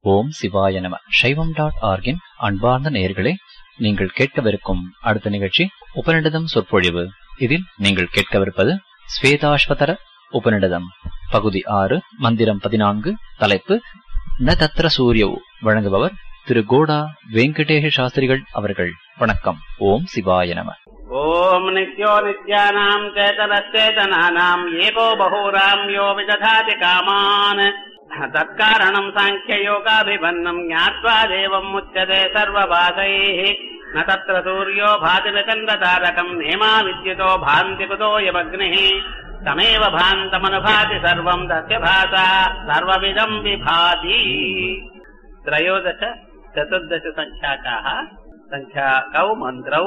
ஓம் சிவாய நம சைவம் டாட் ஆர்கின் அன்பார்ந்த நேயர்களே நீங்கள் கேட்கவிருக்கும் அடுத்த நிகழ்ச்சி உபநிடதம் சொற்பொழிவு இதில் நீங்கள் கேட்கவிருப்பது ஸ்வேதாஸ்வதர உபநிடதம் பகுதி ஆறு மந்திரம் பதினான்கு தலைப்பு ந தத்ர சூரியவு வழங்குபவர் திரு கோடா வெங்கடேஷ சாஸ்திரிகள் அவர்கள் வணக்கம் ஓம் சிவாய நம ॐ नित्यो नित्यानाम् चेतनश्चेतनानाम् एको बहुराम् यो विदधाति कामान् तत्कारणम् साङ्ख्ययोगाभिपन्नम् ज्ञात्वा देवम् मुच्यते सर्वभासैः न तत्र सूर्यो भाति न चन्द्रतारकम् नेमा विद्युतो भान्ति कुतो यमग्निः तमेव भान्तमनुभाति सर्वम् तस्य भासा सर्वविदम् विभाति त्रयोदश चतुर्दश सङ्ख्याकाः सङ्ख्याकौ मन्त्रौ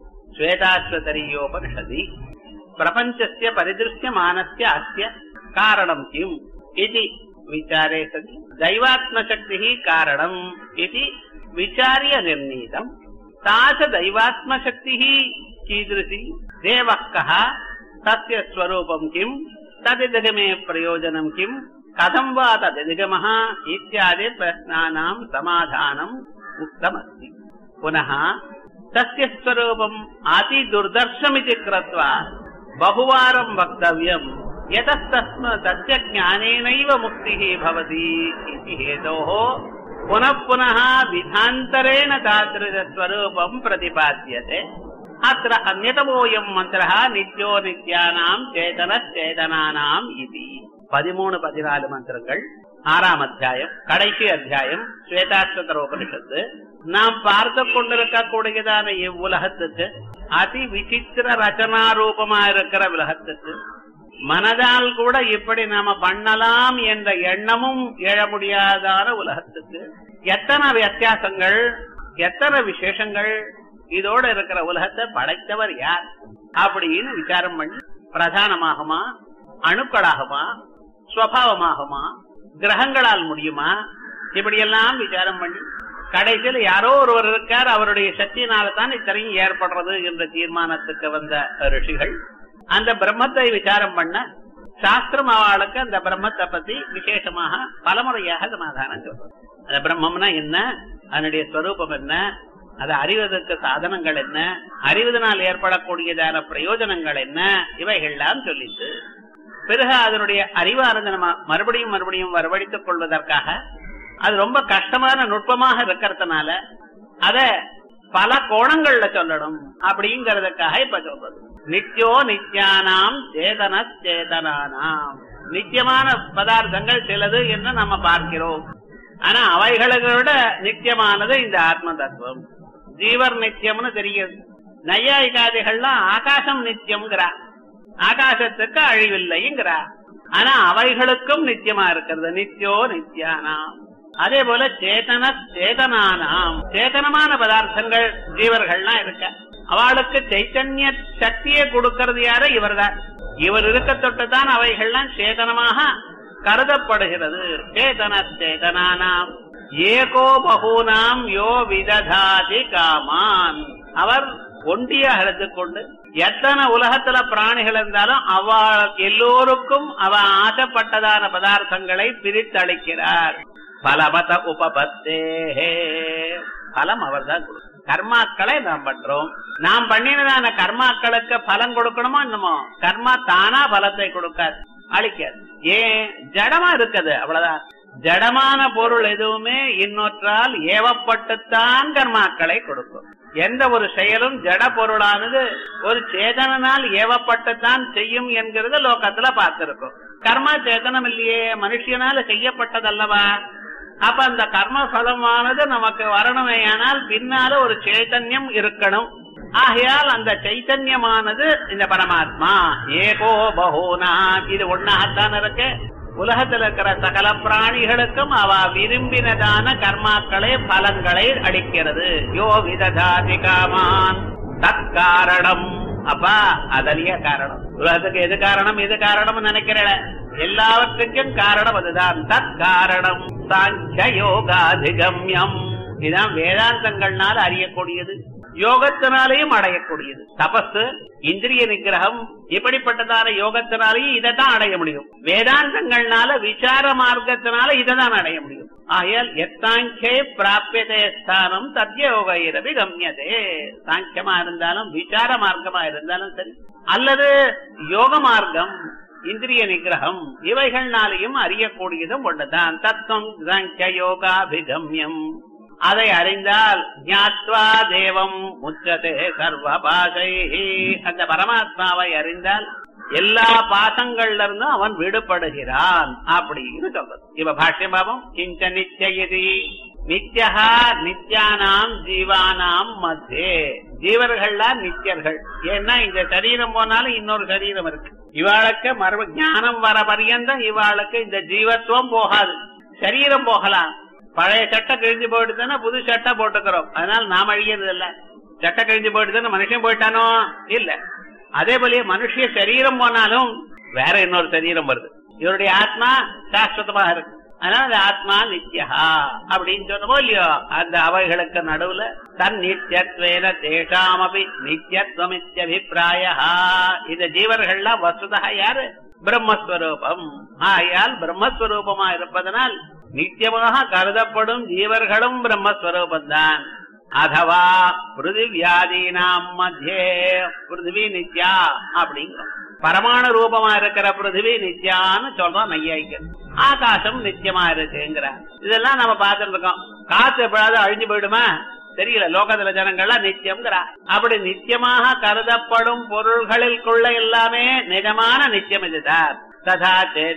श्वेताश्वतरीयोपनिषदि प्रपञ्चस्य परिदृश्यमानस्य अस्य कारणम् किम् इति विचारे सति दैवात्मशक्तिः कारणम् इति विचार्य निर्णीतम् सा च दैवात्मशक्तिः कीदृशी देवः कः तस्य स्वरूपम् किम् तदिदगमे प्रयोजनम् किम् कथम् वा तदिदगमः इत्यादि प्रश्नानाम् समाधानम् उक्तमस्ति पुनः तस्य स्वरूपम् अतिदुर्दर्शमिति कृत्वा बहुवारम् वक्तव्यम् यतस्तस्म तस्य ज्ञानेनैव मुक्तिः भवति इति हेतोः पुनः पुनः विधान्तरेण तादृशस्वरूपम् प्रतिपाद्यते अत्र अन्यतमोऽयम् मन्त्रः नित्यो नित्यानाम् சேதனச்சேதனானாம் इति பதிமூணு பதினாலு மந்திரங்கள் ஆறாம் அத்தியாயம் கடைசி அத்தியாயம் ஸ்வேதாஸ்வதர உபனிஷத்து நாம் பார்த்து கொண்டிருக்கக்கூடியதான இவ்வுலகத்துக்கு அதி விசித்திர ரச்சனா ரூபமா இருக்கிற உலகத்துக்கு மனதால் கூட இப்படி நாம பண்ணலாம் என்ற எண்ணமும் எழ முடியாதான உலகத்துக்கு எத்தனை வித்தியாசங்கள் எத்தனை விசேஷங்கள் இதோட இருக்கிற உலகத்தை படைத்தவர் யார் அப்படின்னு விசாரம் பண்ணி பிரதானமாகுமா அணுக்களாகுமா ஸ்வபாவமாகுமா கிரகங்களால் முடியுமா இப்படியெல்லாம் விசாரம் பண்ணி கடைசியில் யாரோ ஒருவர் இருக்கார் அவருடைய சக்தியினால தான் இத்தனையும் ஏற்படுறது என்ற தீர்மானத்துக்கு வந்த ரிஷிகள் அந்த பிரம்மத்தை விசாரம் பண்ண சாஸ்திரம் அவளுக்கு அந்த பிரம்மத்தை பத்தி விசேஷமாக பலமுறையாக சமாதானம் சொல்றது அந்த பிரம்மம்னா என்ன அதனுடைய ஸ்வரூபம் என்ன அதை அறிவதற்கு சாதனங்கள் என்ன அறிவதனால் ஏற்படக்கூடியதான பிரயோஜனங்கள் என்ன இவைகள்லாம் சொல்லிட்டு பிறகு அதனுடைய அறிவானது நம்ம மறுபடியும் மறுபடியும் வரவழைத்துக் கொள்வதற்காக அது ரொம்ப கஷ்டமான நுட்பமாக இருக்கிறதுனால அத பல கோணங்கள்ல சொல்லணும் அப்படிங்கறதுக்காக இப்ப சொல்றது நித்யோ நித்யானாம் சேதன சேதனானாம் நித்தியமான பதார்த்தங்கள் சிலது என்று நம்ம பார்க்கிறோம் ஆனா அவைகளை விட நித்தியமானது இந்த ஆத்ம தத்துவம் ஜீவர் நித்தியம்னு தெரியுது நையாயிகாதிகள்லாம் ஆகாசம் நித்தியம்ங்கிறா ஆகாசத்துக்கு அழிவில்லைங்கிறா ஆனா அவைகளுக்கும் நித்தியமா இருக்கிறது நித்தியோ நித்தியானாம் அதே போல சேதன சேதனானாம் சேதனமான பதார்த்தங்கள் ஜீவர்கள்லாம் இருக்க அவளுக்கு சைத்தன்ய சக்தியை கொடுக்கிறது யாரு இவர்தான் இவர் இருக்க தொட்டுதான் அவைகள்லாம் சேதனமாக கருதப்படுகிறது சேதன சேதனானாம் ஏகோ பகூனாம் யோ விததாதி காமான் அவர் ஒண்டியாக எடுத்துக்கொண்டு எத்தனை உலகத்துல பிராணிகள் இருந்தாலும் அவ எல்லோருக்கும் அவ ஆசைப்பட்டதான பதார்த்தங்களை பிரித்தளிக்கிறார் பலபத உபபத்தே பலம் அவர் தான் கர்மாக்களை நாம் பண்றோம் நாம் பண்ணினதான கர்மாக்களுக்கு பலன் கொடுக்கணுமோ என்னமோ கர்மா தானா பலத்தை கொடுக்காது அழிக்காது ஏன் ஜடமா இருக்குது அவ்வளவுதான் ஜடமான பொருள் எதுவுமே இன்னொற்றால் ஏவப்பட்டுத்தான் கர்மாக்களை கொடுக்கும் எந்த ஒரு செயலும் ஜட பொருளானது ஒரு சேதனால் ஏவப்பட்டுத்தான் செய்யும் என்கிறது லோகத்துல பார்த்திருக்கும் கர்மா சேதனம் இல்லையே மனுஷனால செய்யப்பட்டதல்லவா அப்ப அந்த கர்ம பலமானது நமக்கு வரணுமே ஆனால் பின்னால ஒரு சைத்தன்யம் இருக்கணும் ஆகையால் அந்த சைத்தன்யமானது இந்த பரமாத்மா ஏகோ பகோனா இது ஒன்னாகத்தான் இருக்கு உலகத்தில் இருக்கிற சகல பிராணிகளுக்கும் அவ விரும்பினதான கர்மாக்களை பலன்களை அளிக்கிறது யோ விததாதி காமான் தற்காரணம் அப்பா அதலிய காரணம் உலகத்துக்கு எது காரணம் எது காரணம் நினைக்கிறேன் எல்லாவற்றுக்கும் காரணம் அதுதான் தற்காரணம் சாங்கிய யோகாதிகம்யம் இதுதான் வேதாந்தங்கள்னால அறியக்கூடியது யோகத்தினாலேயும் அடையக்கூடியது தபஸ் இந்திரிய நிகிரகம் இப்படிப்பட்டதான யோகத்தினாலேயும் இதை தான் அடைய முடியும் வேதாந்தங்கள்னால விசார மார்க்கத்தினால இதை தான் அடைய முடியும் ஆகையால் எத்தாங்கே பிராபியதே ஸ்தானம் தத்யோக இரவி கம்யதே சாங்கியமா இருந்தாலும் விசார மார்க்கமா இருந்தாலும் சரி அல்லது யோக மார்க்கம் இந்திரிய நிகிரகம் இவைகள்னாலையும் அறியக்கூடியதும் ஒன்றுதான் தத்துவம் சாங்கிய யோகாபிகம்யம் அதை அறிந்தால் ஞாத்வா தேவம் முச்சதே சர்வ பாஷை அந்த பரமாத்மாவை அறிந்தால் எல்லா பாசங்கள்ல இருந்தும் அவன் விடுபடுகிறான் அப்படின்னு சொல்றது இவ பாஷ்ய பாவம் கிஞ்ச நிச்சயதி நித்யஹா நித்யானாம் ஜீவானாம் மத்தியே ஜீவர்கள்லாம் நித்தியர்கள் ஏன்னா இந்த சரீரம் போனாலும் இன்னொரு சரீரம் இருக்கு இவாளுக்கு மர்ம ஞானம் வர பரியந்தம் இவாளுக்கு இந்த ஜீவத்துவம் போகாது சரீரம் போகலாம் பழைய சட்டை கிழிஞ்சு போயிடுதுன்னா புது சட்டை போட்டுக்கிறோம் அதனால நாம் அழியறது இல்ல சட்டை கிழிஞ்சு போயிடுதுன்னு மனுஷன் போயிட்டானோ இல்ல அதே போல மனுஷிய சரீரம் போனாலும் வேற இன்னொரு சரீரம் வருது இவருடைய ஆத்மா சாஸ்வதமா இருக்கு அதனால அந்த ஆத்மா நித்யா அப்படின்னு சொன்னமோ இல்லையோ அந்த அவைகளுக்கு நடுவுல தன் நித்தியத்வேன தேஷாமபி நித்தியத்வமித்யபிப்பிராய இந்த ஜீவர்கள்லாம் வசுதா யாரு பிரம்மஸ்வரூபம் ஆயால் பிரம்மஸ்வரூபமா இருப்பதனால் நித்தியமாக கருதப்படும் ஜீவர்களும் பிரம்மஸ்வரூபந்தான் அதவா பிருத்திவியாதீனாம் மத்தியே பிருத்திவி நித்யா அப்படிங்கிறோம் பரமாணு ரூபமா இருக்கிற பிருத்திவி நித்யான்னு சொல்றோம் நையாய்க்கு ஆகாசம் நித்தியமா இருக்குங்கிற இதெல்லாம் நம்ம பார்த்துட்டு இருக்கோம் காத்து எப்படாவது அழிஞ்சு போயிடுமா தெரியல லோகத்துல ஜனங்கள்லாம் நித்தியம்ங்கிறா அப்படி நித்தியமாக கருதப்படும் பொருள்களிற்குள்ள எல்லாமே நிஜமான நித்தியம் இதுதான் ததா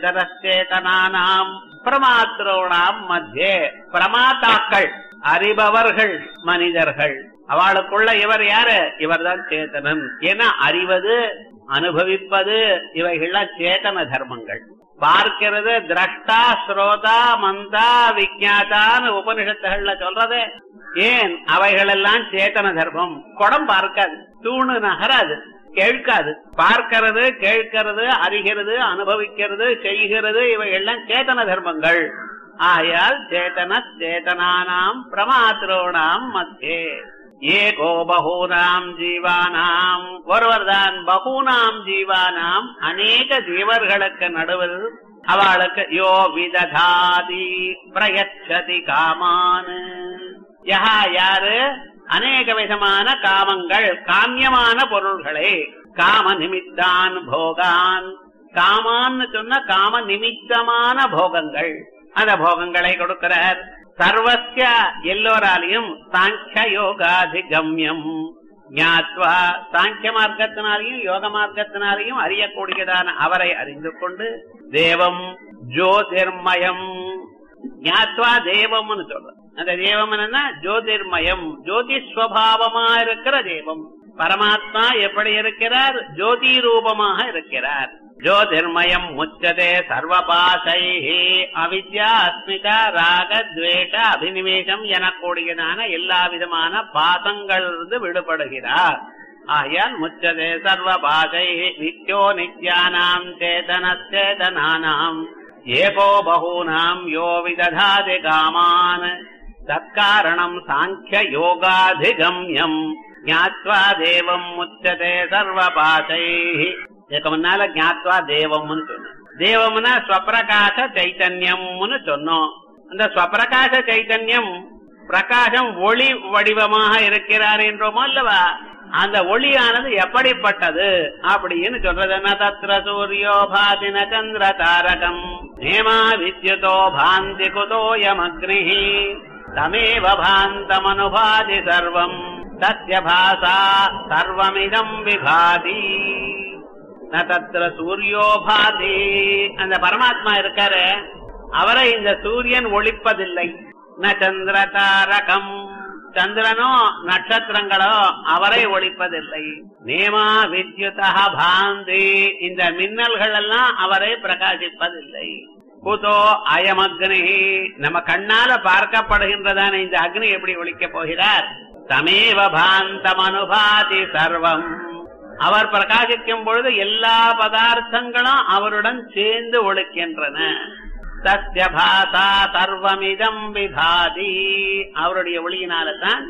சேதனச்சேதனானாம் பிரமாத்திரோணாம் மத்தியே பிரமாத்தாக்கள் அறிபவர்கள் மனிதர்கள் அவளுக்குள்ள இவர் யாரு இவர்தான் சேத்தனன் ஏன்னா அறிவது அனுபவிப்பது இவைகள்லாம் சேத்தன தர்மங்கள் பார்க்கிறது திரஷ்டா ஸ்ரோதா மந்தா விஜாதான்னு உபனிஷத்துகள்ல சொல்றது ஏன் அவைகள் எல்லாம் சேத்தன தர்மம் குடம் பார்க்காது தூணு நகராது கேட்காது பார்க்கிறது கேட்கிறது அறிகிறது அனுபவிக்கிறது செய்கிறது இவைகள்லாம் சேத்தன தர்மங்கள் ஆயால் சேதன சேதனானாம் பிரமாத்திரோணாம் மத்தியே ஏகோ பகூனாம் ஜீவானாம் ஒருவர் தான் பகூனாம் ஜீவானாம் அநேக ஜீவர்களுக்கு நடுவில் அவளுக்கு யோ விததாதி பிரயச்சதி காமான் யஹா யாரு அநேக விதமான காமங்கள் காமியமான பொருள்களை காம நிமித்தான் போகான் காமான்னு சொன்ன காம நிமித்தமான போகங்கள் அந்த போகங்களை கொடுக்கிறார் சர்வசிய எல்லோராலையும் சாங்கிய யோகாதிகம்யம் ஞாத்வா சாங்கிய மார்க்கத்தினாலையும் யோக மார்க்கத்தினாலையும் அறியக்கூடியதான அவரை அறிந்து கொண்டு தேவம் ஜோதிர்மயம் ஞாத்வா தேவம்னு சொல்ற அந்த தேவம் என்னன்னா ஜோதிர்மயம் ஜோதி ஸ்வபாவமா இருக்கிற தேவம் பரமாத்மா எப்படி இருக்கிறார் ஜோதி ரூபமாக இருக்கிறார் ஜோதிர்மயம் முச்சதே சர்வபாசை அவித்யா அஸ்மிதா ராக துவேஷ அபினிவேசம் எனக்கூடியதான எல்லா விதமான பாசங்களிலிருந்து விடுபடுகிறார் ஆயால் முச்சதே சர்வபாசை நித்யோ நித்யானாம் சேதனச்சேதனானாம் ஏகோ பகூனாம் யோ விததாதி காமான் தற்காரணம் சாங்கிய யோகாதிகம்யம் ஞாத்வா தேவம் முச்சதே சர்வபாசை இதுக்கு முன்னால ஞாத்வா தேவம்னு சொன்னேன் தேவம்னா ஸ்வப்பிரகாச சைத்தன்யம்னு சொன்னோம் அந்த ஸ்வப்பிரகாச சைத்தன்யம் பிரகாசம் ஒளி வடிவமாக இருக்கிறார் என்றோமோ அல்லவா அந்த ஒளியானது எப்படிப்பட்டது அப்படின்னு சொல்றது ந தத்ர சூரியோ பாதி ந சந்திர தாரகம் நேமா வித்யுதோ பாந்தி குதோயமக்னி தமேவ பாந்தமனுபாதி சர்வம் தஸ்ய பாசா சர்வமிதம் விபாதி ந தத்ர சூரியோ பாதி அந்த பரமாத்மா இருக்காரு அவரை இந்த சூரியன் ஒழிப்பதில்லை ந சந்திர தாரகம் சந்திரனோ நட்சத்திரங்களோ அவரை ஒழிப்பதில்லை நேமா வித்யுதா பாந்தி இந்த மின்னல்கள் எல்லாம் அவரை பிரகாசிப்பதில்லை குதோ அயம் அக்னி நம்ம கண்ணால பார்க்கப்படுகின்றதான இந்த அக்னி எப்படி ஒழிக்க போகிறார் தமேவ பாந்தம் அனுபாதி சர்வம் அவர் பிரகாசிக்கும் பொழுது எல்லா பதார்த்தங்களும் அவருடன் சேர்ந்து ஒழிக்கின்றன சத்ய பாசா சர்வமிதம் விபாதி அவருடைய ஒளியினால தான்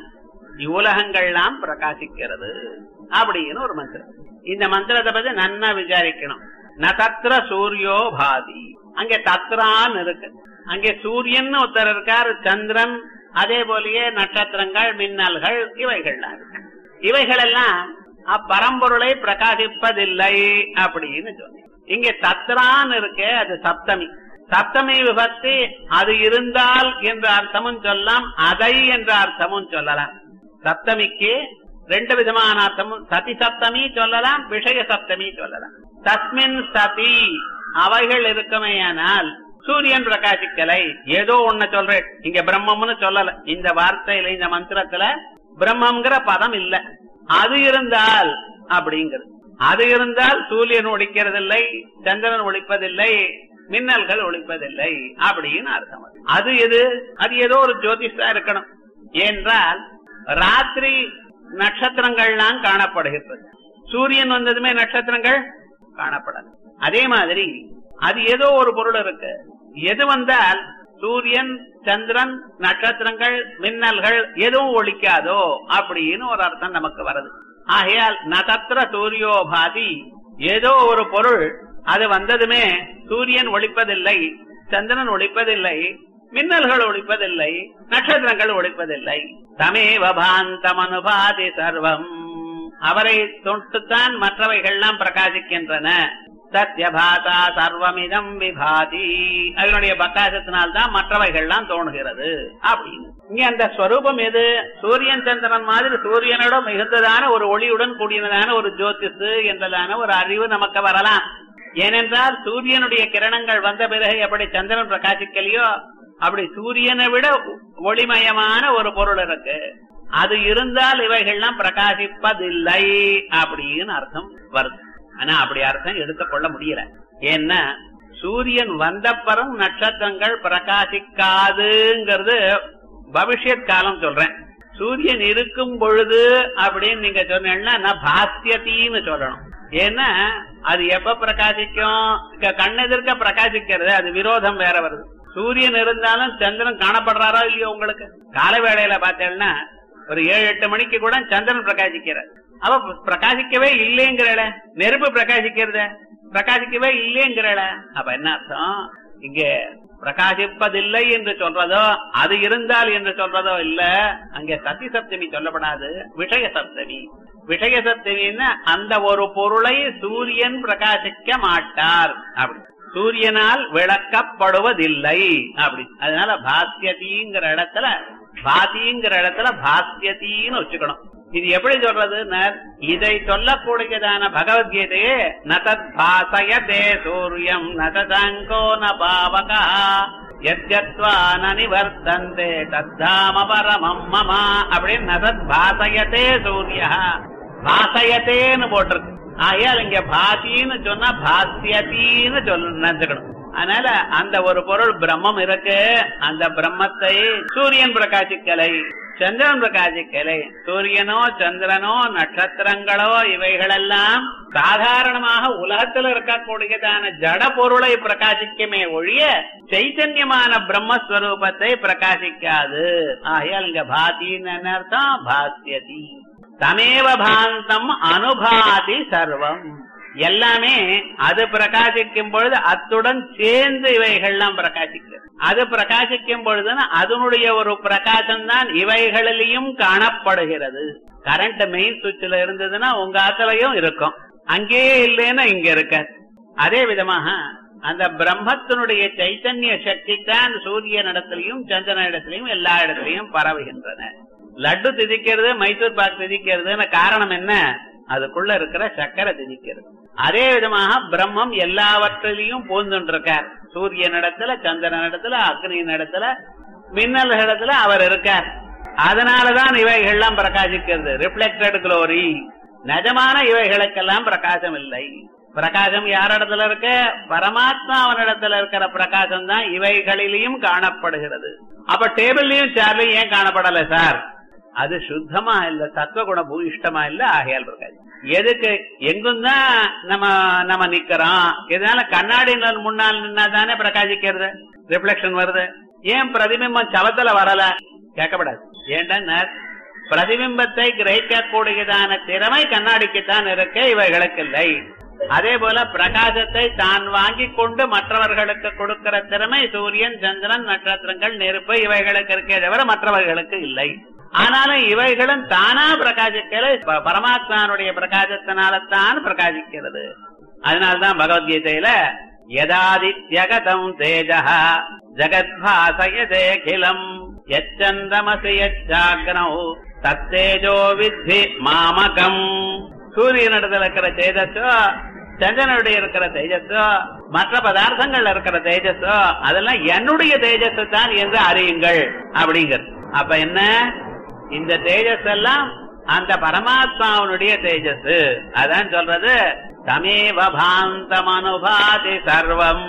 இவ்வுலகங்கள்லாம் பிரகாசிக்கிறது அப்படின்னு ஒரு மந்திரம் இந்த மந்திரத்தை பத்தி நன்னா விசாரிக்கணும் ந தத்ர சூரியோ பாதி அங்கே தத்ரான்னு இருக்கு அங்கே சூரியன் ஒருத்தர் இருக்கார் சந்திரன் அதே போலயே நட்சத்திரங்கள் மின்னல்கள் இவைகள்லாம் இருக்கு இவைகள் எல்லாம் அப்பரம்பொருளை பிரகாசிப்பதில்லை அப்படின்னு சொன்னேன் இங்க தத்ரான் இருக்கு அது சப்தமி சப்தமி விபக்தி அது இருந்தால் என்ற அர்த்தமும் சொல்லலாம் அதை என்ற அர்த்தமும் சொல்லலாம் சப்தமிக்கு ரெண்டு விதமான அர்த்தமும் சதி சப்தமி சொல்லலாம் விஷய சப்தமி சொல்லலாம் தஸ்மின் சதி அவைகள் இருக்குமேயானால் சூரியன் பிரகாசிக்கலை ஏதோ ஒண்ணு சொல்றேன் இங்க பிரம்மம்னு சொல்லல இந்த வார்த்தையில இந்த மந்திரத்துல பிரம்மங்கிற பதம் இல்ல அது இருந்தால் அப்படிங்கிறது அது இருந்தால் சூரியன் ஒழிக்கிறதில்லை சந்திரன் ஒழிப்பதில்லை மின்னல்கள் ஒழிப்பதில்லை அப்படின்னு அர்த்தம் அது. அது எது அது ஏதோ ஒரு ஜோதிஷா இருக்கணும் ஏனென்றால் ராத்திரி நட்சத்திரங்கள்லாம் காணப்படுகிறது சூரியன் வந்ததுமே நட்சத்திரங்கள் காணப்படாது அதே மாதிரி அது ஏதோ ஒரு பொருள் இருக்கு எது வந்தால் சூரியன் சந்திரன் நட்சத்திரங்கள் மின்னல்கள் எதுவும் ஒழிக்காதோ அப்படின்னு ஒரு அர்த்தம் நமக்கு வருது ஆகையால் நதத்திர சூரியோபாதி ஏதோ ஒரு பொருள் அது வந்ததுமே சூரியன் ஒழிப்பதில்லை சந்திரன் ஒழிப்பதில்லை மின்னல்கள் ஒழிப்பதில்லை நட்சத்திரங்கள் ஒழிப்பதில்லை தமேவ பாந்தம் அனுபாதி சர்வம் அவரை தொட்டுத்தான் மற்றவைகள்லாம் பிரகாசிக்கின்றன சத்யபாதா சர்வமிதம் விபாதி அதனுடைய பிரகாசத்தினால்தான் மற்றவைகள்லாம் தோணுகிறது அப்படின்னு இங்க அந்த ஸ்வரூபம் எது சூரியன் சந்திரன் மாதிரி சூரியனோட மிகுந்ததான ஒரு ஒளியுடன் கூடியதான ஒரு ஜோதிஷு என்றதான ஒரு அறிவு நமக்கு வரலாம் ஏனென்றால் சூரியனுடைய கிரணங்கள் வந்த பிறகு எப்படி சந்திரன் பிரகாசிக்கலையோ அப்படி சூரியனை விட ஒளிமயமான ஒரு பொருள் இருக்கு அது இருந்தால் இவைகள்லாம் பிரகாசிப்பதில்லை அப்படின்னு அர்த்தம் வருது ஆனா அப்படி அர்த்தம் எடுத்துக்கொள்ள முடியல ஏன்னா சூரியன் வந்தப்பறம் நட்சத்திரங்கள் பிரகாசிக்காதுங்கிறது பவிஷ்யத் காலம் சொல்றேன் சூரியன் இருக்கும் பொழுது அப்படின்னு நீங்க சொன்னீங்கன்னா பாஸ்யத்தின்னு சொல்லணும் ஏன்னா அது எப்ப பிரகாசிக்கும் க- கண்ணெதிர்க்க பிரகாசிக்கிறது அது விரோதம் வேற வருது சூரியன் இருந்தாலும் சந்திரன் காணப்படுறாரோ இல்லையோ உங்களுக்கு கால வேளையில பார்த்தேன்னா ஒரு ஏழு எட்டு மணிக்கு கூட சந்திரன் பிரகாசிக்கிறார் அவ பிரகாசிக்கவே இல்லைங்கிறல நெருப்பு பிரகாசிக்கிறத பிரகாசிக்கவே இல்லைங்கிறல அப்ப என்ன அர்த்தம் இங்க பிரகாசிப்பதில்லை என்று சொல்றதோ அது இருந்தால் என்று சொல்றதோ இல்ல அங்க சத்தி சப்தமி சொல்லப்படாது விஷய சப்தமி விஷய சப்தமின்னா அந்த ஒரு பொருளை சூரியன் பிரகாசிக்க மாட்டார் அப்படி சூரியனால் விளக்கப்படுவதில்லை அப்படி அதனால பாஸ்யதிங்கிற இடத்துல பாதிங்கிற இடத்துல பாஸ்யத்தின்னு வச்சுக்கணும் இது எப்படி சொல்றதுன்னா இதை சொல்லக்கூடியதான பகவத்கீதையே நதத் பாசயதே சூரியம் நததங்கோ ந பாவகா யத்யத்வா ந நிவர்த்தந்தே தத்தாம பரமம் மம அப்படின்னு நதத் பாசயதே சூரிய பாசயத்தேன்னு போட்டிருக்கு ஆகையால் இங்க பாசின்னு சொன்னா பாசியத்தின்னு சொல்ல நினைச்சுக்கணும் அதனால அந்த ஒரு பொருள் பிரம்மம் இருக்கு அந்த பிரம்மத்தை சூரியன் பிரகாசிக்கலை சந்திரன் பிரகாசிக்கலை சூரியனோ சந்திரனோ நட்சத்திரங்களோ இவைகளெல்லாம் சாதாரணமாக உலகத்தில் இருக்கக்கூடியதான ஜட பொருளை பிரகாசிக்குமே ஒழிய சைத்தன்யமான பிரம்மஸ்வரூபத்தை பிரகாசிக்காது ஆகையால் இங்க பாத்தின்னு என்ன அர்த்தம் பாஸ்யதி தமேவ பாந்தம் அனுபாதி சர்வம் எல்லாமே அது பிரகாசிக்கும் பொழுது அத்துடன் சேர்ந்து இவைகள்லாம் பிரகாசிக்கிறது அது பிரகாசிக்கும் பொழுதுன்னா அதனுடைய ஒரு பிரகாசம் தான் இவைகளிலையும் காணப்படுகிறது கரண்ட் மெயின் சுவிட்ச்ல இருந்ததுன்னா உங்க ஆத்துலயும் இருக்கும் அங்கேயே இல்லைன்னா இங்க இருக்காது அதே விதமாக அந்த பிரம்மத்தினுடைய சைத்தன்ய சக்தி தான் சூரிய இடத்திலையும் சந்திரன் இடத்திலையும் எல்லா இடத்திலையும் பரவுகின்றன லட்டு திதிக்கிறது மைசூர் பாக் திதிக்கிறதுன்னு காரணம் என்ன அதுக்குள்ள இருக்கிற சக்கரை திதிக்கிறது அதே விதமாக பிரம்மம் எல்லாவற்றிலையும் பூந்துருக்கார் சூரியன் இடத்துல சந்திரன் இடத்துல அக்னியின் இடத்துல மின்னல் இடத்துல அவர் இருக்கார் அதனாலதான் இவைகள்லாம் பிரகாசிக்கிறது ரிஃப்ளெக்டட் குளோரி நிஜமான இவைகளுக்கெல்லாம் பிரகாசம் இல்லை பிரகாசம் யார் இடத்துல இருக்கு பரமாத்மா அவனிடத்துல இருக்கிற பிரகாசம் தான் இவைகளிலையும் காணப்படுகிறது அப்ப டேபிள்லயும் சேர்லயும் ஏன் காணப்படல சார் அது சுத்தமா இல்ல சத்துவகுண பூயிஷ்டமா இல்ல ஆகையால் இருக்காது எதுக்கு எங்கும் தான் நம்ம நம்ம நிக்கிறோம் இதனால கண்ணாடி நல் முன்னால் நின்னா தானே பிரகாசிக்கிறது ரிஃப்ளெக்ஷன் வருது ஏன் பிரதிபிம்பம் சவத்துல வரல கேட்கப்படாது ஏன்டா பிரதிபிம்பத்தை கிரகிக்கக்கூடியதான திறமை கண்ணாடிக்குத்தான் இருக்கு இவைகளுக்கு இல்லை அதே போல பிரகாசத்தை தான் வாங்கி கொண்டு மற்றவர்களுக்கு கொடுக்கிற திறமை சூரியன் சந்திரன் நட்சத்திரங்கள் நெருப்பு இவைகளுக்கு இருக்கே தவிர மற்றவர்களுக்கு இல்லை ஆனாலும் இவைகளும் தானா பிரகாசிக்கல ப- பரமாத்மானுடைய பிரகாசத்தினால்தான் பிரகாசிக்கிறது அதனால்தான் பகவத்கீதையில யதாதித்யகதம் தேஜः ஜகத்பாசயதேகிலம் யச்சந்திரமசி யச்சாக்னௌ தத்தேஜோ வித்தி மாமகம் சூரியனிடத்தில் இருக்கிற தேஜஸோ சந்திரனுடைய இருக்கிற தேஜஸோ மற்ற பதார்த்தங்கள்ல இருக்கிற தேஜஸோ அதெல்லாம் என்னுடைய தேஜஸ் தான் என்று அறியுங்கள் அப்படிங்கிறது அப்ப என்ன இந்த தேஜஸ் எல்லாம் அந்த பரமாத்மாவனுடைய தேஜஸ் அதான் சொல்றது தமேவ பாந்தம் அனுபாதி சர்வம்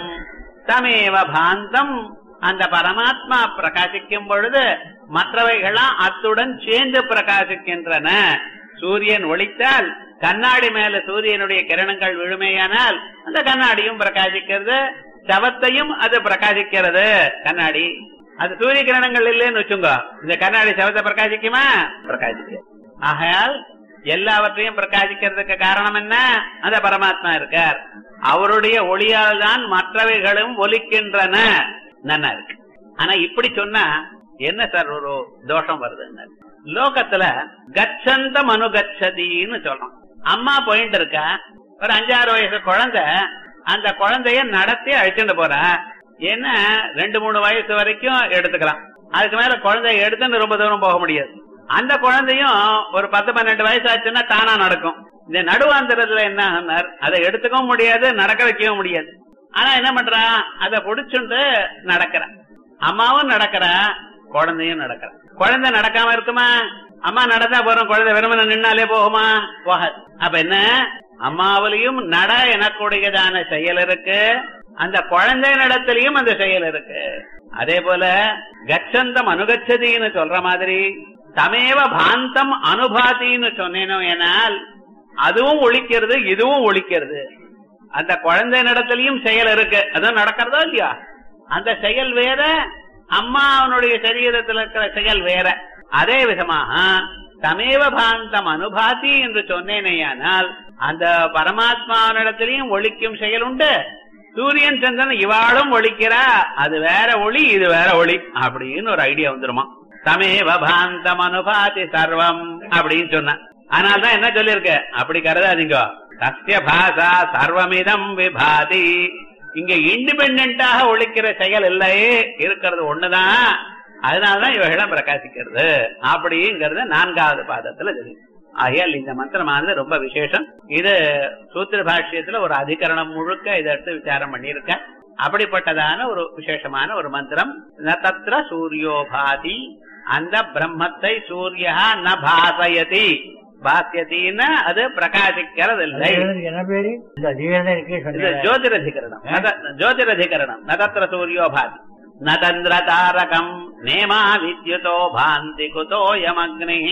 தமேவ பாந்தம் அந்த பரமாத்மா பிரகாசிக்கும் பொழுது மற்றவைகளாம் அத்துடன் சேர்ந்து பிரகாசிக்கின்றன சூரியன் ஒளித்தால் கண்ணாடி மேல சூரியனுடைய கிரணங்கள் விழுமையானால் அந்த கண்ணாடியும் பிரகாசிக்கிறது சவத்தையும் அது பிரகாசிக்கிறது கண்ணாடி அது சூரிய கிரணங்கள் இல்லைன்னு வச்சுங்க இந்த கண்ணாடி சவத்தை பிரகாசிக்குமா பிரகாசிக்க ஆகையால் எல்லாவற்றையும் பிரகாசிக்கிறதுக்கு காரணம் என்ன அந்த பரமாத்மா இருக்கார் அவருடைய ஒளியால் தான் மற்றவைகளும் ஒலிக்கின்றன நன்னா இருக்கு ஆனா இப்படி சொன்னா என்ன சார் ஒரு தோஷம் வருதுன்னு லோகத்துல கச்சந்தம் அனுகச்சதின்னு சொல்றோம் அம்மா போயிட்டு இருக்கா ஒரு அஞ்சாறு வயசு குழந்தை அந்த குழந்தைய நடத்தி அழிச்சுட்டு போறா ஏன்னா ரெண்டு மூணு வயசு வரைக்கும் எடுத்துக்கலாம் அதுக்கு மேல குழந்தைய எடுத்துன்னு ரொம்ப தூரம் போக முடியாது அந்த குழந்தையும் ஒரு பத்து பன்னெண்டு வயசு ஆச்சுன்னா தானா நடக்கும் இந்த நடுவாந்திரத்துல என்ன ஆனார் அதை எடுத்துக்கவும் முடியாது நடக்க வைக்கவும் முடியாது ஆனா என்ன பண்றா அதை புடிச்சுண்டு நடக்கிறான் அம்மாவும் நடக்கிறா குழந்தையும் நடக்கிறா குழந்தை நடக்காம இருக்குமா அம்மா நடந்தா போறோம் குழந்தை வெறுமனை நின்னாலே போகுமா போகாது அப்ப என்ன அம்மாவிலையும் நட எனக்கூடியதான செயல் இருக்கு அந்த குழந்தை நடத்திலையும் அந்த செயல் இருக்கு அதே போல கச்சந்தம் அனுகச்சதின்னு சொல்ற மாதிரி தமேவ பாந்தம் அனுபாதின்னு சொன்னேனோ எனால் அதுவும் ஒழிக்கிறது இதுவும் ஒழிக்கிறது அந்த குழந்தை நடத்திலையும் செயல் இருக்கு அதுவும் நடக்கிறதோ இல்லையா அந்த செயல் வேற அம்மா அவனுடைய சரீரத்தில் இருக்கிற செயல் வேற அதே விதமாக தமேவ பாந்தம் அனுபாதி என்று சொன்னேனேயானால் அந்த பரமாத்மாவினிடத்திலையும் ஒழிக்கும் செயல் உண்டு சூரியன் சந்திரன் இவாளும் ஒழிக்கிறா அது வேற ஒளி இது வேற ஒளி அப்படின்னு ஒரு ஐடியா வந்துருமா தமேவ பாந்தம் அனுபாதி சர்வம் அப்படின்னு சொன்ன அதனால்தான் என்ன சொல்லிருக்க அப்படி கருதாதீங்க சத்திய பாசா சர்வமிதம் விபாதி இங்க இண்டிபெண்டாக ஒழிக்கிற செயல் இல்லையே இருக்கிறது ஒண்ணுதான் அதனாலதான் இவைகளும் பிரகாசிக்கிறது அப்படிங்கிறது நான்காவது பாதத்துல தெரியும் ஆகையால் இந்த மந்திரமானது ரொம்ப விசேஷம் இது சூத்திர பாஷ்யத்துல ஒரு அதிகரணம் முழுக்க இதை எடுத்து விசாரம் பண்ணியிருக்க அப்படிப்பட்டதான ஒரு விசேஷமான ஒரு மந்திரம் ந தத்ர சூரியோபாதி அந்த பிரம்மத்தை சூரியா ந பாசயதி பாசியத்தின்னா அது பிரகாசிக்கிறது இல்லை என்ன பேரு இந்த அதிகாரம் இருக்கு இது சொன்னீங்க ஜோதிரதிகரணம் நத- ஜோதிரதிகரணம் நதத்திர சூரியோ பாதி நதந்திர தாரகம் நேமா வித்யுதோ பாந்தி குதோயமக்னி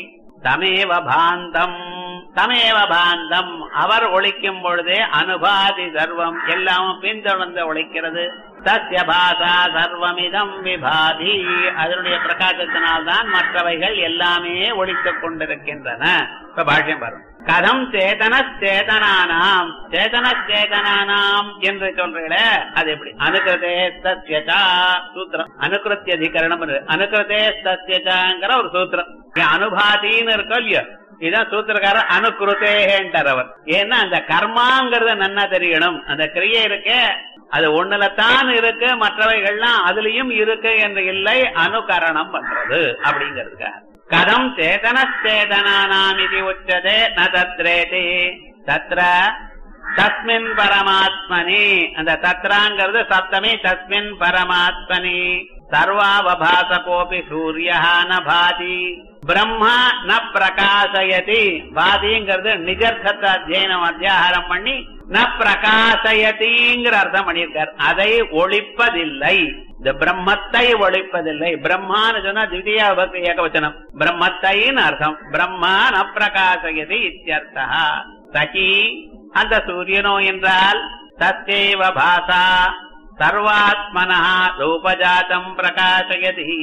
தமேவ பாந்தம் தமேவ பாந்தம் அவர் ஒழிக்கும் பொழுதே அனுபாதி சர்வம் எல்லாமும் பின்தொடர்ந்து ஒழிக்கிறது சத்ய பாசா சர்வமிதம் விபாதி அதனுடைய பிரகாசத்தினால்தான் மற்றவைகள் எல்லாமே ஒழித்துக் கொண்டிருக்கின்றன இப்ப பாஷ்யம் பாருங்க கதம் சேதன சேதனானாம் சேதன சேதனானாம் என்று சொல்றீங்களே அது எப்படி அனுகிருதே சத்யதா சூத்திரம் அனுகிருத்திய அதிகரணம் அனுகிருதே சத்யதாங்கிற ஒரு சூத்திரம் இங்க அனுபாதின்னு இருக்கோ இல்லையோ இதான் சூத்திரக்காரர் அனுகிருத்தேன்றார் அவர் ஏன்னா அந்த கர்மாங்கிறத நன்னா தெரியணும் அந்த கிரியை இருக்கே அது ஒண்ணுல தான் இருக்கு மற்றவைகள்லாம் அதுலயும் இருக்கு என்று இல்லை அனுகரணம் பண்றது அப்படிங்கிறதுக்காக கதம் சேதன சேதனானாம் இது உச்சதே ந தத்ரேதி தத்ர தஸ்மின் பரமாத்மனி அந்த தத்ராங்கிறது சப்தமி தஸ்மின் பரமாத்மனி சர்வாவபாசகோபி சூரிய ந பாதி பிரம்மா ந பிரகாசயதி பாதிங்கிறது நிஜர்த்தத்தை அத்தியனம் அத்தியாகாரம் பண்ணி ந பிரகாசயதிங்கிற அர்த்தம் பண்ணியிருக்கார் அதை ஒழிப்பதில்லை இந்த பிரம்மத்தை ஒழிப்பதில்லை பிரம்மான்னு சொன்னா திவ்யா பக்தி ஏகவச்சனம் பிரம்மத்தைன்னு அர்த்தம் பிரம்மா ந பிரகாசயதி இத்தியர்த்தா சகி அந்த சூரியனோ என்றால் தத்தேவ பாசா சர்வாத்மனா ரூபஜாதம் பிரகாசயதி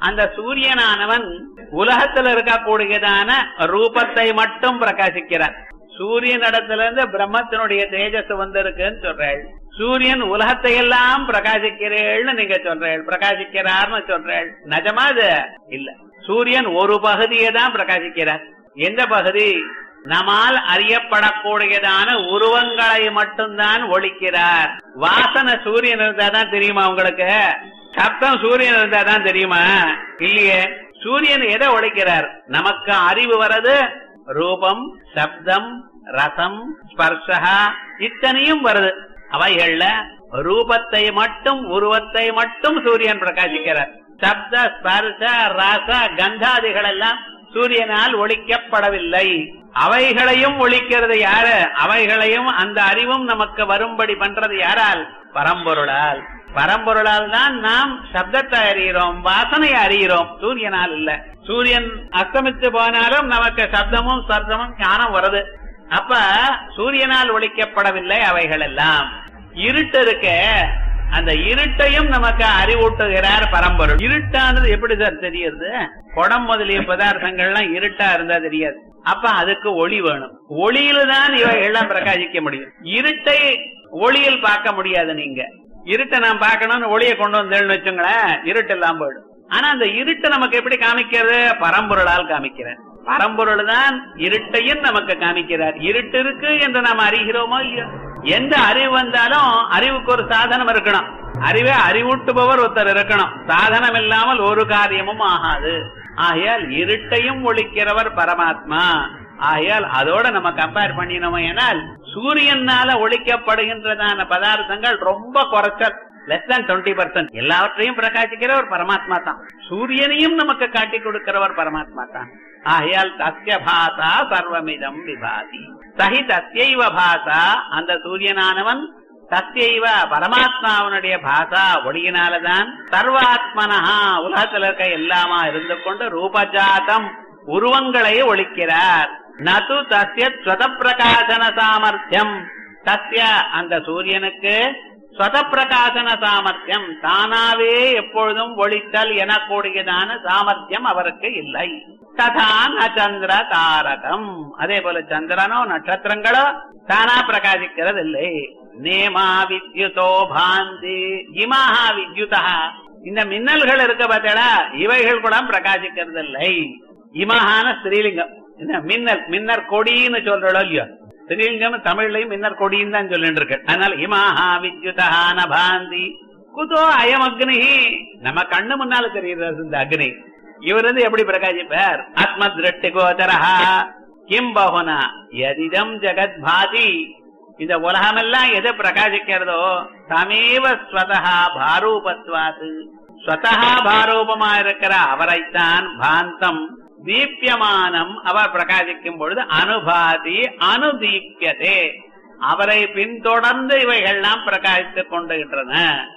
அந்த சூரியனானவன் உலகத்துல இருக்கக்கூடியதான ரூபத்தை மட்டும் பிரகாசிக்கிறார் சூரியன் இடத்துல இருந்து பிரம்மத்தினுடைய தேஜஸ் வந்திருக்குன்னு சொல்றாள் சூரியன் உலகத்தை எல்லாம் பிரகாசிக்கிறேள்னு நீங்க சொல்றேள் பிரகாசிக்கிறார்னு சொல்றேள் நிஜமா அது இல்ல சூரியன் ஒரு பகுதியை தான் பிரகாசிக்கிறார் எந்த பகுதி நம்மால் அறியப்படக்கூடியதான உருவங்களை மட்டும்தான் ஒழிக்கிறார் வாசனை சூரியன் இருந்தா தான் தெரியுமா உங்களுக்கு சப்தம் சூரியன் இருந்தா தான் தெரியுமா இல்லையே சூரியன் எதை ஒழிக்கிறார் நமக்கு அறிவு வர்றது ரூபம் சப்தம் ரசம் ஸ்பர்ஷா இத்தனையும் வருது அவைகள்ல ரூபத்தை மட்டும் உருவத்தை மட்டும் சூரியன் பிரகாசிக்கிறார் சப்த ஸ்பர்ஷ ரச கந்தாதிகள் எல்லாம் சூரியனால் ஒழிக்கப்படவில்லை அவைகளையும் ஒழிக்கிறது யாரு அவைகளையும் அந்த அறிவும் நமக்கு வரும்படி பண்றது யாரால் பரம்பொருளால் பரம்பொருளால் தான் நாம் சப்தத்தை அறிகிறோம் வாசனையை அறிகிறோம் சூரியனால் இல்ல சூரியன் அஸ்தமித்து போனாலும் நமக்கு சப்தமும் சப்தமும் ஞானம் வருது அப்ப சூரியனால் ஒழிக்கப்படவில்லை அவைகள் எல்லாம் இருட்டு இருக்க அந்த இருட்டையும் நமக்கு அறிவூட்டுகிறார் பரம்பொருள் இருட்டானது எப்படி சார் தெரியுது குடம் முதலிய பதார்த்தங்கள்லாம் இருட்டா இருந்தா தெரியாது அப்ப அதுக்கு ஒளி வேணும் ஒளியில தான் இவைகள்லாம் பிரகாசிக்க முடியும் இருட்டை ஒளியில் பார்க்க முடியாது நீங்க இருட்டை நான் பார்க்கணும்னு ஒளியை கொண்டு வந்தேன்னு வச்சுங்களேன் இருட்டு எல்லாம் போயிடும் ஆனா அந்த இருட்டு நமக்கு எப்படி காமிக்கிறது பரம்பொருளால் காமிக்கிறேன் பரம்பொருள் தான் இருட்டையும் நமக்கு காமிக்கிறார் இருட்டு இருக்கு என்று நாம் அறிகிறோமோ இல்லையோ எந்த அறிவு வந்தாலும் அறிவுக்கு ஒரு சாதனம் இருக்கணும் அறிவை அறிவூட்டுபவர் ஒருத்தர் இருக்கணும் சாதனம் இல்லாமல் ஒரு காரியமும் ஆகாது ஆகையால் இருட்டையும் ஒழிக்கிறவர் பரமாத்மா ஆகையால் அதோட நம்ம கம்பேர் பண்ணினோம் ஏனால் சூரியனால ஒழிக்கப்படுகின்றதான பதார்த்தங்கள் ரொம்ப குறைச்சல் லெஸ் than டுவெண்ட்டி பர்சன்ட் எல்லாவற்றையும் பிரகாசிக்கிறவர் பரமாத்மா தான் சூரியனையும் நமக்கு காட்டி கொடுக்கிறவர் பரமாத்மா தான் ஆகையால் தஸ்ய பாசா சர்வமிதம் விபாதி சஹி தஸ்யைவ பாசா அந்த சூரியனானவன் தஸ்யைவ பரமாத்மாவனுடைய பாசா ஒளியினாலதான் சர்வாத்மனஹா உலகத்துல இருக்க எல்லாமா இருந்து கொண்டு ரூபஜாதம் உருவங்களை ஒழிக்கிறார் நது தஸ்ய ஸ்வத பிரகாசன சாமர்த்தியம் தஸ்ய அந்த சூரியனுக்கு ஸ்வத பிரகாசன சாமர்த்தியம் தானாவே எப்பொழுதும் ஒளித்தல் எனக்கூடியதான சாமர்த்தியம் அவருக்கு இல்லை ததா ந சந்திர தாரகம் அதே போல சந்திரனோ நட்சத்திரங்களோ தானா பிரகாசிக்கிறது இல்லை நேமா வித்யுதோ பாந்தி இமாஹா வித்யுதா இந்த மின்னல்கள் இருக்க பார்த்தா இவைகள் கூட பிரகாசிக்கிறது இல்லை இமஹான ஸ்ரீலிங்கம் என்ன மின்னல் மின்னர் கொடின்னு சொல்றோம் இல்லையோ ஸ்ரீலிங்கம் தமிழ்லையும் மின்னர் கொடின்னு தான் சொல்லிட்டு இருக்கு அதனால இமாஹா வித்யுதா நபாந்தி குதோ அயம் அக்னி நம்ம கண்ணு முன்னால தெரியுது இந்த அக்னி இவர் வந்து எப்படி பிரகாசிப்பார் ஆத்ம திருஷ்டி கோச்சரஹா கிம் பகுனா எதிதம் ஜெகத் பாதி இந்த உலகமெல்லாம் எது பிரகாசிக்கிறதோ தமேவ ஸ்வதஹா பாரூபத்வாது ஸ்வதஹா பாரூபமா இருக்கிற அவரைத்தான் பாந்தம் தீப்யமானம் அவர் பிரகாசிக்கும் பொழுது அனுபாதி அனுதீப்யதே அவரை பின்தொடர்ந்து இவைகள்லாம் பிரகாசித்துக் கொண்டுகின்றன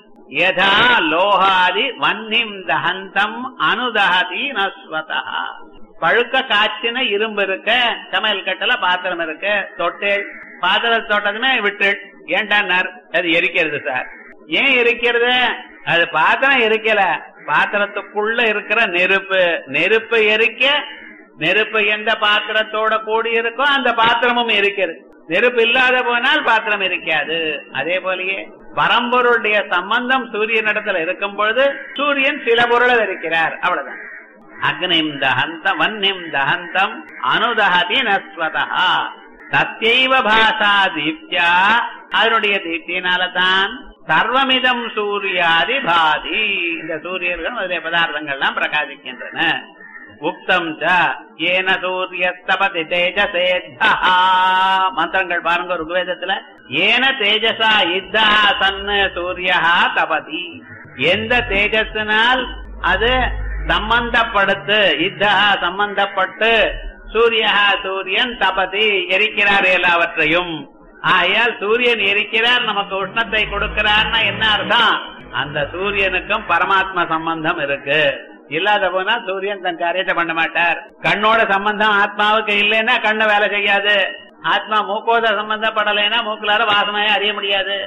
யதா லோகாதி வன்னிம் தஹந்தம் அனுதஹதி நஸ்வதா பழுக்க காய்ச்சின இரும்பு இருக்க சமையல் கட்டல பாத்திரம் இருக்கு தொட்டேள் பாத்திரம் தொட்டதுமே விட்டு ஏண்டார் அது எரிக்கிறது சார் ஏன் எரிக்கிறது அது பாத்திரம் எரிக்கல பாத்திரத்துக்குள்ள இருக்கிற நெருப்பு நெருப்பு எரிக்க நெருப்பு எந்த பாத்திரத்தோட கூடி இருக்கோ அந்த பாத்திரமும் எரிக்கிறது நெருப்பு இல்லாத போனால் பாத்திரம் இருக்காது அதே போலயே பரம்பொருளுடைய சம்பந்தம் சூரியன் இடத்துல இருக்கும் பொழுது சூரியன் சில பொருளை இருக்கிறார் அவ்வளவுதான் அக்னிம் தஹந்தம் வன்னிம் தஹந்தம் அனுதஹதி நஸ்வதா தத்யைவ பாசா தீப்தியா அதனுடைய தீப்தியினால தான் சர்வமிதம் சூரியாதி பாதி இந்த சூரியர்கள் முதலிய பதார்த்தங்கள்லாம் பிரகாசிக்கின்றன உக்தம் ச ஏன சூரியஸ்தபதி தேஜசேத்தா மந்திரங்கள் பாருங்க ருக்வேதத்துல ஏன தேஜசா இத்தா சன்னு சூரியா தபதி எந்த தேஜஸினால் அது சம்பந்தப்படுத்து இத்தா சம்பந்தப்பட்டு சூரியா சூரியன் தபதி எரிக்கிறார் எல்லாவற்றையும் ஆகையால் சூரியன் எரிக்கிறார் நமக்கு உஷ்ணத்தை கொடுக்கிறார்னா என்ன அர்த்தம் அந்த சூரியனுக்கும் பரமாத்மா சம்பந்தம் இருக்கு இல்லாத போனா சூரியன் தன் காரியத்தை பண்ண மாட்டார் கண்ணோட சம்பந்தம் ஆத்மாவுக்கு இல்லைன்னா கண்ணு வேலை செய்யாது ஆத்மா மூக்கோத சம்பந்தப்படலைன்னா மூக்குலார வாசனையை அறிய முடியாது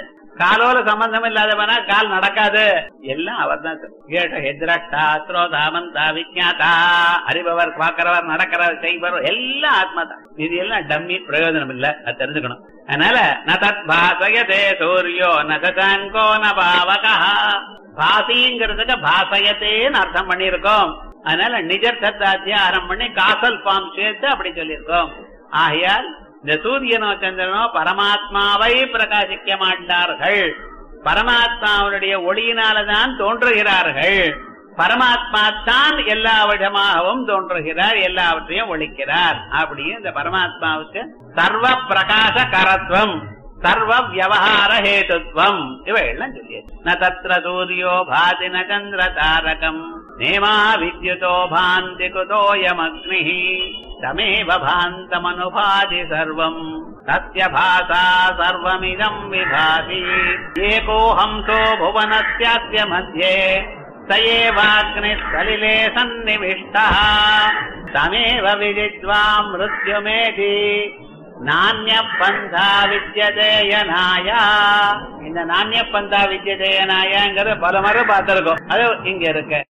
காலோல சம்பந்தம் இல்லாதவனா கால் நடக்காது எல்லாம் அவர் தான் ஹெத்ரஷ்டா ஸ்ரோதாமந்தா விஜாதா அறிபவர் பார்க்கிறவர் நடக்கிறவர் செய்பவர் எல்லாம் ஆத்மா தான் இது எல்லாம் டம்மி பிரயோஜனம் இல்ல அது தெரிஞ்சுக்கணும் அதனால ந தத் பாசயதே சூரியோ ந சசாங்கோ ந பாவகா பாசிங்கிறதுக்கு பாசயத்தேன்னு அர்த்தம் பண்ணியிருக்கோம் அதனால நிஜர்த்தத்தை அத்தியாரம் பண்ணி காசல் ஃபார்ம் சேர்த்து அப்படி சொல்லியிருக்கோம் ஆகையால் இந்த சூரியனோ சந்திரனோ பரமாத்மாவை பிரகாசிக்க மாட்டார்கள் பரமாத்மாவுடைய ஒளியினாலதான் தோன்றுகிறார்கள் பரமாத்மா தான் எல்லா விதமாகவும் தோன்றுகிறார் எல்லாவற்றையும் ஒழிக்கிறார் அப்படின்னு இந்த பரமாத்மாவுக்கு சர்வ பிரகாச கரத்வம் சர்வ வியவஹார ஹேதுத்வம் இவையெல்லாம் சொல்லியது ந தத்ர சூரியோ பாதி ந சந்திர தாரகம் நேமா வித்யுதோ பாந்தி குதோயமக்னி தமேவ பாந்தமனுபாதி சர்வம் தஸ்ய பாசா சர்வமிதம் விபாதி ஏகோஹம்சோ புவனஸ்யாஸ்ய மத்தியே स एवाग्निस्थलिले सन्निविष्टः तमेव विदित्वा मृत्युमेधि நானிய பந்தா வித்யதேயனாய இந்த நானிய பந்தா வித்யதேயனாயங்கிறது பல முறை பார்த்திருக்கோம் அது இங்க இருக்கு